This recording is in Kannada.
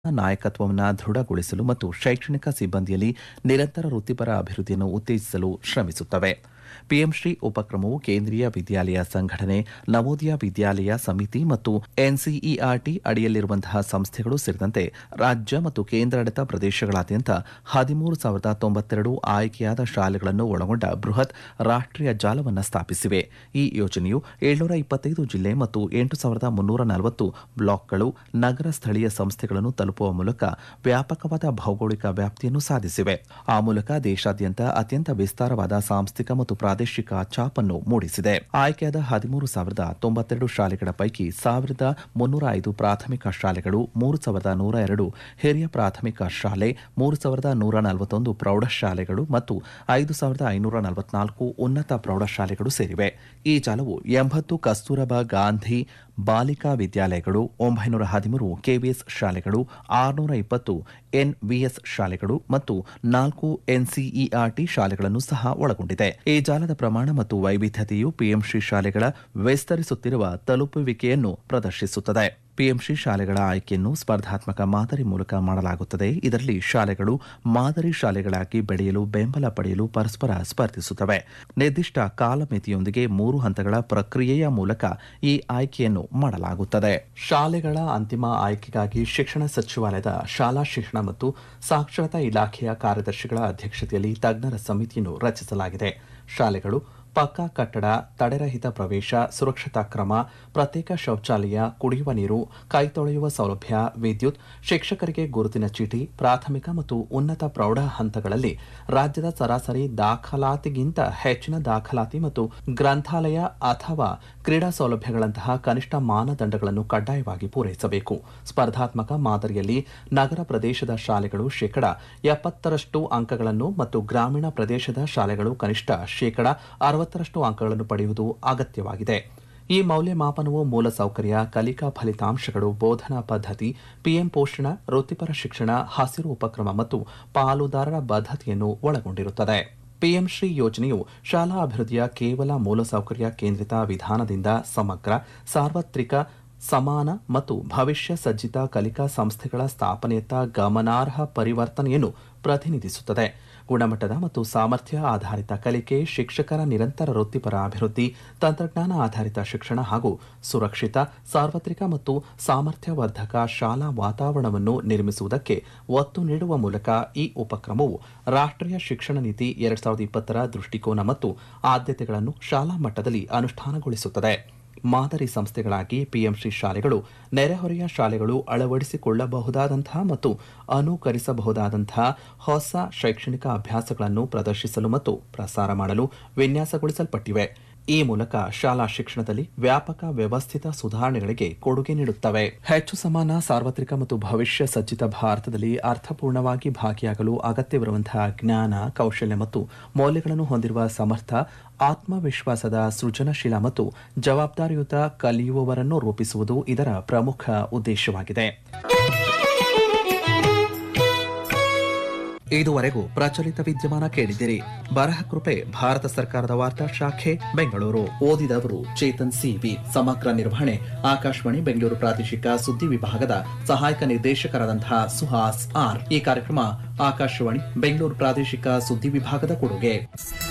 ನಾಯಕತ್ವವನ್ನು ದೃಢಗೊಳಿಸಲು ಮತ್ತು ಶೈಕ್ಷಣಿಕ ಸಿಬ್ಬಂದಿಯಲ್ಲಿ ನಿರಂತರ ವೃತ್ತಿಪರ ಅಭಿವೃದ್ಧಿಯನ್ನು ಉತ್ತೇಜಿಸಲು ಶ್ರಮಿಸುತ್ತವೆ ಪಿಎಂಶ್ರೀ ಉಪಕ್ರಮವು ಕೇಂದ್ರೀಯ ವಿದ್ಯಾಲಯ ಸಂಘಟನೆ ನವೋದಯ ವಿದ್ಯಾಲಯ ಸಮಿತಿ ಮತ್ತು ಎನ್ಸಿಇಆರ್ಟಿ ಅಡಿಯಲ್ಲಿರುವಂತಹ ಸಂಸ್ಥೆಗಳು ಸೇರಿದಂತೆ ರಾಜ್ಯ ಮತ್ತು ಕೇಂದ್ರಾಡಳಿತ ಪ್ರದೇಶಗಳಾದ್ಯಂತ ಹದಿಮೂರು ಸಾವಿರದ ತೊಂಬತ್ತೆರಡು ಆಯ್ಕೆಯಾದ ಶಾಲೆಗಳನ್ನು ಒಳಗೊಂಡ ಬೃಹತ್ ರಾಷ್ಟ್ರೀಯ ಜಾಲವನ್ನು ಸ್ಥಾಪಿಸಿವೆ ಈ ಯೋಜನೆಯು ಏಳ್ನೂರ ಇಪ್ಪತ್ತೈದು ಜಿಲ್ಲೆ ಮತ್ತು ಎಂಟು ಸಾವಿರದ ಮುನ್ನೂರ ನಲವತ್ತು ಬ್ಲಾಕ್ಗಳು ನಗರ ಸ್ಥಳೀಯ ಸಂಸ್ಥೆಗಳನ್ನು ತಲುಪುವ ಮೂಲಕ ವ್ಯಾಪಕವಾದ ಭೌಗೋಳಿಕ ವ್ಯಾಪ್ತಿಯನ್ನು ಸಾಧಿಸಿವೆ ಆ ಮೂಲಕ ದೇಶಾದ್ಯಂತ ಅತ್ಯಂತ ವಿಸ್ತಾರವಾದ ಸಾಂಸ್ಥಿಕ ಮತ್ತು ಪ್ರಾದೇಶಿಕ ಛಾಪನ್ನು ಮೂಡಿಸಿದೆ ಆಯ್ಕೆಯಾದ ಹದಿಮೂರು ಸಾವಿರದ ತೊಂಬತ್ತೆರಡು ಶಾಲೆಗಳ ಪೈಕಿ ಸಾವಿರದ ಮುನ್ನೂರ ಐದು ಪ್ರಾಥಮಿಕ ಶಾಲೆಗಳು ಮೂರು ಸಾವಿರದ ನೂರ ಎರಡು ಹಿರಿಯ ಪ್ರಾಥಮಿಕ ಶಾಲೆ ಮೂರು ಸಾವಿರದ ನೂರ ನಲವತ್ತೊಂದು ಪ್ರೌಢಶಾಲೆಗಳು ಮತ್ತು ಐದು ಸಾವಿರದ ಐನೂರ ನಲವತ್ನಾಲ್ಕು ಉನ್ನತ ಪ್ರೌಢಶಾಲೆಗಳು ಸೇರಿವೆ ಈ ಜಾಲವು ಎಂಬತ್ತು ಕಸ್ತೂರಬಾ ಗಾಂಧಿ ಬಾಲಿಕಾ ವಿದ್ಯಾಲಯಗಳು ಒಂಬೈನೂರ ಹದಿಮೂರು ಕೆವಿಎಸ್ ಶಾಲೆಗಳು ಆರುನೂರ ಇಪ್ಪತ್ತು ಎನ್ವಿಎಸ್ ಶಾಲೆಗಳು ಮತ್ತು ನಾಲ್ಕು ಎನ್ಸಿಇಆರ್ಟಿ ಶಾಲೆಗಳನ್ನು ಸಹ ಒಳಗೊಂಡಿದೆ ಈ ಜಾಲದ ಪ್ರಮಾಣ ಮತ್ತು ವೈವಿಧ್ಯತೆಯು ಪಿಎಂಶ್ರೀ ಶಾಲೆಗಳ ವಿಸ್ತರಿಸುತ್ತಿರುವ ತಲುಪುವಿಕೆಯನ್ನು ಪ್ರದರ್ಶಿಸುತ್ತದೆ ಪಿಎಂಶ್ರೀ ಶಾಲೆಗಳ ಆಯ್ಕೆಯನ್ನು ಸ್ಪರ್ಧಾತ್ಮಕ ಮಾದರಿ ಮೂಲಕ ಮಾಡಲಾಗುತ್ತದೆ ಇದರಲ್ಲಿ ಶಾಲೆಗಳು ಮಾದರಿ ಶಾಲೆಗಳಾಗಿ ಬೆಳೆಯಲು ಬೆಂಬಲ ಪಡೆಯಲು ಪರಸ್ಪರ ಸ್ಪರ್ಧಿಸುತ್ತವೆ ನಿರ್ದಿಷ್ಟ ಕಾಲಮಿತಿಯೊಂದಿಗೆ ಮೂರು ಹಂತಗಳ ಪ್ರಕ್ರಿಯೆಯ ಮೂಲಕ ಈ ಆಯ್ಕೆಯನ್ನು ಮಾಡಲಾಗುತ್ತದೆ ಶಾಲೆಗಳ ಅಂತಿಮ ಆಯ್ಕೆಗಾಗಿ ಶಿಕ್ಷಣ ಸಚಿವಾಲಯದ ಶಾಲಾ ಶಿಕ್ಷಣ ಮತ್ತು ಸಾಕ್ಷರತಾ ಇಲಾಖೆಯ ಕಾರ್ಯದರ್ಶಿಗಳ ಅಧ್ಯಕ್ಷತೆಯಲ್ಲಿ ತಜ್ಞರ ಸಮಿತಿಯನ್ನು ರಚಿಸಲಾಗಿದೆ ಶಾಲೆಗಳು ಪಕ್ಕಾ ಕಟ್ಟಡ ತಡೆರಹಿತ ಪ್ರವೇಶ ಸುರಕ್ಷತಾ ಕ್ರಮ ಪ್ರತ್ಯೇಕ ಶೌಚಾಲಯ ಕುಡಿಯುವ ನೀರು ಕೈ ತೊಳೆಯುವ ಸೌಲಭ್ಯ ವಿದ್ಯುತ್ ಶಿಕ್ಷಕರಿಗೆ ಗುರುತಿನ ಚೀಟಿ ಪ್ರಾಥಮಿಕ ಮತ್ತು ಉನ್ನತ ಪ್ರೌಢ ಹಂತಗಳಲ್ಲಿ ರಾಜ್ಯದ ಸರಾಸರಿ ದಾಖಲಾತಿಗಿಂತ ಹೆಚ್ಚಿನ ದಾಖಲಾತಿ ಮತ್ತು ಗ್ರಂಥಾಲಯ ಅಥವಾ ಕ್ರೀಡಾ ಸೌಲಭ್ಯಗಳಂತಹ ಕನಿಷ್ಠ ಮಾನದಂಡಗಳನ್ನು ಕಡ್ಡಾಯವಾಗಿ ಪೂರೈಸಬೇಕು ಸ್ಪರ್ಧಾತ್ಮಕ ಮಾದರಿಯಲ್ಲಿ ನಗರ ಪ್ರದೇಶದ ಶಾಲೆಗಳು ಶೇಕಡ ಎಪ್ಪತ್ತರಷ್ಟು ಅಂಕಗಳನ್ನು ಮತ್ತು ಗ್ರಾಮೀಣ ಪ್ರದೇಶದ ಶಾಲೆಗಳು ಕನಿಷ್ಠ ಶೇಕಡ ಅರವತ್ತರಷ್ಟು ಅಂಕಗಳನ್ನು ಪಡೆಯುವುದು ಅಗತ್ಯವಾಗಿದೆ ಈ ಮೌಲ್ಯಮಾಪನವು ಮೂಲಸೌಕರ್ಯ ಕಲಿಕಾ ಫಲಿತಾಂಶಗಳು ಬೋಧನಾ ಪದ್ಧತಿ ಪಿಎಂ ಪೋಷಣ ವೃತ್ತಿಪರ ಶಿಕ್ಷಣ ಹಸಿರು ಉಪಕ್ರಮ ಮತ್ತು ಪಾಲುದಾರರ ಬದ್ಧತೆಯನ್ನು ಒಳಗೊಂಡಿರುತ್ತದೆ ಪಿಎಂ ಶ್ರೀ ಯೋಜನೆಯು ಶಾಲಾ ಅಭಿವೃದ್ಧಿಯ ಕೇವಲ ಮೂಲಸೌಕರ್ಯ ಕೇಂದ್ರಿತ ವಿಧಾನದಿಂದ ಸಮಗ್ರ ಸಾರ್ವತ್ರಿಕ ಸಮಾನ ಮತ್ತು ಭವಿಷ್ಯ ಸಜ್ಜಿತ ಕಲಿಕಾ ಸಂಸ್ಥೆಗಳ ಸ್ಥಾಪನೆಯತ್ತ ಗಮನಾರ್ಹ ಪರಿವರ್ತನೆಯನ್ನು ಪ್ರತಿನಿಧಿಸುತ್ತದೆ ಗುಣಮಟ್ಟದ ಮತ್ತು ಸಾಮರ್ಥ್ಯ ಆಧಾರಿತ ಕಲಿಕೆ ಶಿಕ್ಷಕರ ನಿರಂತರ ವೃತ್ತಿಪರ ಅಭಿವೃದ್ಧಿ ತಂತ್ರಜ್ಞಾನ ಆಧಾರಿತ ಶಿಕ್ಷಣ ಹಾಗೂ ಸುರಕ್ಷಿತ ಸಾರ್ವತ್ರಿಕ ಮತ್ತು ಸಾಮರ್ಥ್ಯವರ್ಧಕ ಶಾಲಾ ವಾತಾವರಣವನ್ನು ನಿರ್ಮಿಸುವುದಕ್ಕೆ ಒತ್ತು ನೀಡುವ ಮೂಲಕ ಈ ಉಪಕ್ರಮವು ರಾಷ್ಟ್ರೀಯ ಶಿಕ್ಷಣ ನೀತಿ ಎರಡ್ ಸಾವಿರದ ಇಪ್ಪತ್ತರ ದೃಷ್ಟಿಕೋನ ಮತ್ತು ಆದ್ಯತೆಗಳನ್ನು ಶಾಲಾ ಮಟ್ಟದಲ್ಲಿ ಅನುಷ್ಠಾನಗೊಳಿಸುತ್ತದೆ ಮಾದರಿ ಸಂಸ್ಥೆಗಳಾಗಿ ಪಿಎಂಶ್ರೀ ಶಾಲೆಗಳು ನೆರೆಹೊರೆಯ ಶಾಲೆಗಳು ಅಳವಡಿಸಿಕೊಳ್ಳಬಹುದಾದಂತಹ ಮತ್ತು ಅನುಕರಿಸಬಹುದಾದಂತಹ ಹೊಸ ಶೈಕ್ಷಣಿಕ ಅಭ್ಯಾಸಗಳನ್ನು ಪ್ರದರ್ಶಿಸಲು ಮತ್ತು ಪ್ರಸಾರ ಮಾಡಲು ವಿನ್ಯಾಸಗೊಳಿಸಲ್ಪಟ್ಟಿವೆ ಈ ಮೂಲಕ ಶಾಲಾ ಶಿಕ್ಷಣದಲ್ಲಿ ವ್ಯಾಪಕ ವ್ಯವಸ್ಥಿತ ಸುಧಾರಣೆಗಳಿಗೆ ಕೊಡುಗೆ ನೀಡುತ್ತವೆ ಹೆಚ್ಚು ಸಮಾನ ಸಾರ್ವತ್ರಿಕ ಮತ್ತು ಭವಿಷ್ಯ ಸಜ್ಜಿತ ಭಾರತದಲ್ಲಿ ಅರ್ಥಪೂರ್ಣವಾಗಿ ಭಾಗಿಯಾಗಲು ಅಗತ್ಯವಿರುವಂತಹ ಜ್ಞಾನ ಕೌಶಲ್ಯ ಮತ್ತು ಮೌಲ್ಯಗಳನ್ನು ಹೊಂದಿರುವ ಸಮರ್ಥ ಆತ್ಮವಿಶ್ವಾಸದ ಸೃಜನಶೀಲ ಮತ್ತು ಜವಾಬ್ದಾರಿಯುತ ಕಲಿಯುವವರನ್ನು ರೂಪಿಸುವುದು ಇದರ ಪ್ರಮುಖ ಉದ್ದೇಶವಾಗಿದೆ ಇದುವರೆಗೂ ಪ್ರಚಲಿತ ವಿದ್ಯಮಾನ ಕೇಳಿದಿರಿ ಬರಹ ಕೃಪೆ ಭಾರತ ಸರ್ಕಾರದ ವಾರ್ತಾ ಶಾಖೆ ಬೆಂಗಳೂರು ಓದಿದವರು ಚೇತನ್ ಸಿವಿ ಸಮಗ್ರ ನಿರ್ವಹಣೆ ಆಕಾಶವಾಣಿ ಬೆಂಗಳೂರು ಪ್ರಾದೇಶಿಕ ಸುದ್ದಿ ವಿಭಾಗದ ಸಹಾಯಕ ನಿರ್ದೇಶಕರಾದಂತಹ ಸುಹಾಸ್ ಆರ್ ಈ ಕಾರ್ಯಕ್ರಮ ಆಕಾಶವಾಣಿ ಬೆಂಗಳೂರು ಪ್ರಾದೇಶಿಕ ಸುದ್ದಿ ವಿಭಾಗದ ಕೊಡುಗೆ